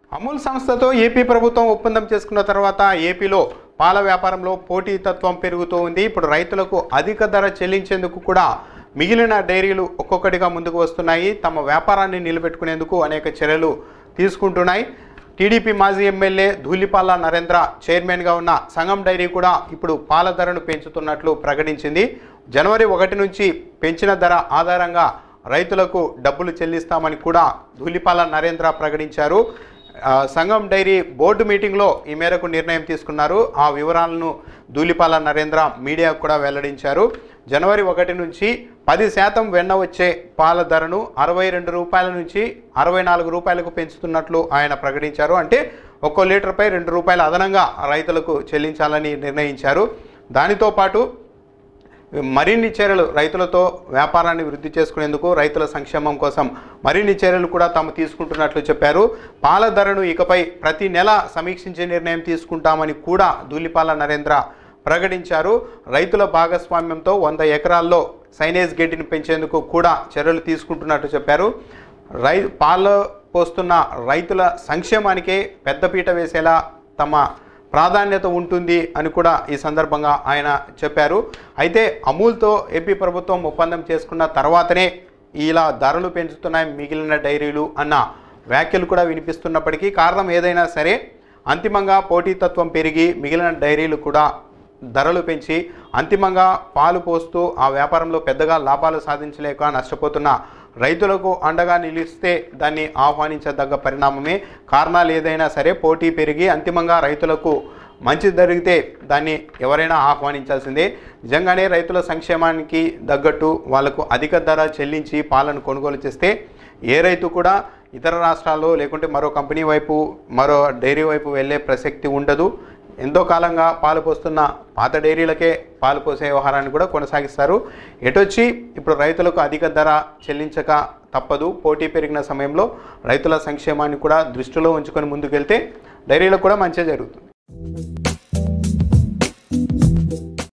అమూల్ సంస్థతో ఏపీ ప్రభుత్వం ఒప్పందం చేసుకున్న తర్వాత ఏపీలో పాల వ్యాపారంలో పోటీతత్వం పెరుగుతూ ఉంది ఇప్పుడు రైతులకు అధిక ధర చెల్లించేందుకు కూడా మిగిలిన డైరీలు ఒక్కొక్కటిగా ముందుకు వస్తున్నాయి తమ వ్యాపారాన్ని నిలబెట్టుకునేందుకు అనేక చర్యలు తీసుకుంటున్నాయి టీడీపీ మాజీ ఎమ్మెల్యే ధూళిపాల నరేంద్ర చైర్మన్గా ఉన్న సంగం డైరీ కూడా ఇప్పుడు పాల ధరను పెంచుతున్నట్లు ప్రకటించింది జనవరి ఒకటి నుంచి పెంచిన ధర ఆధారంగా రైతులకు డబ్బులు చెల్లిస్తామని కూడా ధూళిపాల నరేంద్ర ప్రకటించారు ఆ, సంఘం డైరీ బోర్డు మీటింగ్లో ఈ మేరకు నిర్ణయం తీసుకున్నారు ఆ వివరాలను ధూళిపాల నరేంద్ర మీడియాకు కూడా వెల్లడించారు జనవరి ఒకటి నుంచి పది శాతం వెన్న వచ్చే పాల ధరను అరవై రెండు రూపాయల నుంచి అరవై నాలుగు రూపాయలకు పెంచుతున్నట్లు ఆయన ప్రకటించారు అంటే ఒక్కో లీటర్పై రెండు రూపాయలు అదనంగా రైతులకు చెల్లించాలని నిర్ణయించారు దానితో పాటు మరిన్ని చర్యలు రైతులతో వ్యాపారాన్ని వృద్ధి చేసుకునేందుకు రైతుల సంక్షేమం కోసం మరిన్ని చర్యలు కూడా తాము తీసుకుంటున్నట్లు చెప్పారు పాల ధరను ఇకపై ప్రతి నెల సమీక్షించే నిర్ణయం తీసుకుంటామని కూడా ధూళిపాల నరేంద్ర ప్రకటించారు రైతుల భాగస్వామ్యంతో వంద ఎకరాల్లో సైనేజ్ గడ్డిని పెంచేందుకు కూడా చర్యలు తీసుకుంటున్నట్టు చెప్పారు రై పాలు పోస్తున్న రైతుల సంక్షేమానికే పెద్దపీట వేసేలా తమ ప్రాధాన్యత ఉంటుంది అని కూడా ఈ సందర్భంగా ఆయన చెప్పారు అయితే అమూల్తో ఏపీ ప్రభుత్వం ఒప్పందం చేసుకున్న తర్వాతనే ఇలా ధరలు పెంచుతున్నాయి మిగిలిన డైరీలు అన్న వ్యాఖ్యలు కూడా వినిపిస్తున్నప్పటికీ కారణం ఏదైనా సరే అంతిమంగా పోటీతత్వం పెరిగి మిగిలిన డైరీలు కూడా ధరలు పెంచి అంతిమంగా పాలు పోస్తూ ఆ వ్యాపారంలో పెద్దగా లాభాలు సాధించలేక నష్టపోతున్న రైతులకు అండగా నిలిస్తే దాన్ని ఆహ్వానించదగ్గ పరిణామమే కారణాలు ఏదైనా సరే పోటీ పెరిగి అంతిమంగా రైతులకు మంచి జరిగితే దాన్ని ఎవరైనా ఆహ్వానించాల్సిందే నిజంగానే రైతుల సంక్షేమానికి తగ్గట్టు వాళ్లకు అధిక ధర చెల్లించి పాలను కొనుగోలు చేస్తే ఏ రైతు కూడా ఇతర రాష్ట్రాల్లో లేకుంటే మరో కంపెనీ వైపు మరో డైరీ వైపు వెళ్ళే ప్రసక్తి ఉండదు ఎంతో కాలంగా పాలు పోస్తున్న పాత డైరీలకే పాలు పోసే వ్యవహారాన్ని కూడా కొనసాగిస్తారు ఎటొచ్చి ఇప్పుడు రైతులకు అధిక ధర చెల్లించక తప్పదు పోటీ పెరిగిన సమయంలో రైతుల సంక్షేమాన్ని కూడా దృష్టిలో ఉంచుకొని ముందుకెళ్తే డైరీలకు కూడా మంచిగా జరుగుతుంది